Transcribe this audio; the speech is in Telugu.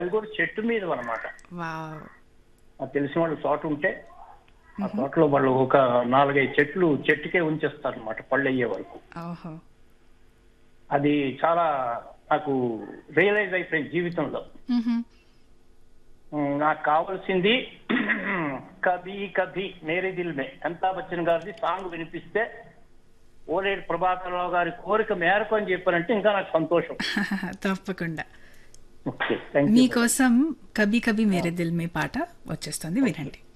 అది కూడా చెట్టు మీద అనమాట వావ్ తెలిసిన వాళ్ళు తోట ఉంటే ఆ తోటలో వాళ్ళు ఒక నాలుగైదు చెట్లు చెట్టుకే ఉంచేస్తారు అనమాట పళ్ళు అయ్యే వరకు ఓహో అది చాలా నాకు రియలైజ్ అయిపోయింది జీవితంలో మ్హూ. ఉమ్, నాకు కావాల్సింది కభీ కభీ మేరే దిల్ మే అమితాబ్ బచ్చన్ గారిది సాంగ్ వినిపిస్తే ఓలేడు ప్రభాకర్ రావు గారి కోరిక మేరకు అని చెప్పారంటే ఇంకా నాకు సంతోషం తప్పకుండా ఓకే థ్యాంక్ యూ మీకోసం కబీ కబీ మేరే దిల్ మే పాట వచ్చేస్తుంది వినండి